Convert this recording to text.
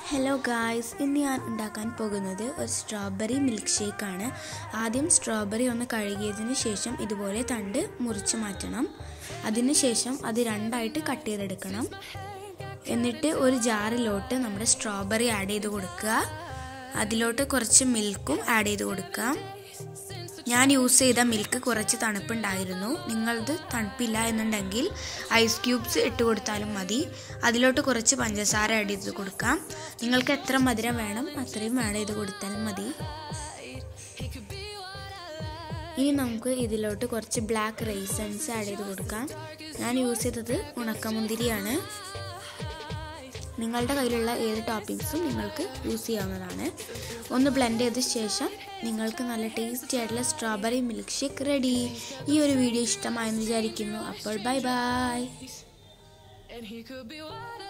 hello guys ഇന്ന് ഞാൻ ഉണ്ടാക്കാൻ പോകുന്നത് ഒരു സ്ട്രോബെറി മിൽക്ക് ഷേക്കാണ് ആദ്യം സ്ട്രോബെറി ഒന്ന് കഴുകിയതിന് ശേഷം ഇതുപോലെ തണ്ട് മുറിച്ച് മാറ്റണം അതിനുശേഷം അത് രണ്ടായിട്ട് കട്ട് ചെയ്തെടുക്കണം എന്നിട്ട് ഒരു ജാറിലോട്ട് നമ്മുടെ സ്ട്രോബെറി ആഡ് ചെയ്ത് കൊടുക്കുക അതിലോട്ട് കുറച്ച് മിൽക്കും ആഡ് ചെയ്ത് കൊടുക്കാം ഞാൻ യൂസ് ചെയ്ത മിൽക്ക് കുറച്ച് തണുപ്പുണ്ടായിരുന്നു നിങ്ങളത് തണുപ്പില്ല എന്നുണ്ടെങ്കിൽ ഐസ് ക്യൂബ്സ് ഇട്ട് കൊടുത്താലും മതി അതിലോട്ട് കുറച്ച് പഞ്ചസാര ആഡ് ചെയ്ത് കൊടുക്കാം നിങ്ങൾക്ക് എത്ര മധുരം വേണം അത്രയും ആഡ് ചെയ്ത് കൊടുത്താൽ മതി ഇനി നമുക്ക് ഇതിലോട്ട് കുറച്ച് ബ്ലാക്ക് റൈസൻസ് ആഡ് ചെയ്ത് കൊടുക്കാം ഞാൻ യൂസ് ചെയ്തത് ഉണക്കമുന്തിരിയാണ് നിങ്ങളുടെ കയ്യിലുള്ള ഏത് ടോപ്പിംഗ്സും നിങ്ങൾക്ക് യൂസ് ചെയ്യാവുന്നതാണ് ഒന്ന് ബ്ലെൻഡ് ചെയ്ത ശേഷം നിങ്ങൾക്ക് നല്ല ടേസ്റ്റി ആയിട്ടുള്ള സ്ട്രോബെറി മിൽക്ക് ഷേക്ക് റെഡി ഈ ഒരു വീഡിയോ ഇഷ്ടമായെന്ന് വിചാരിക്കുന്നു അപ്പോൾ bye bye And he could be water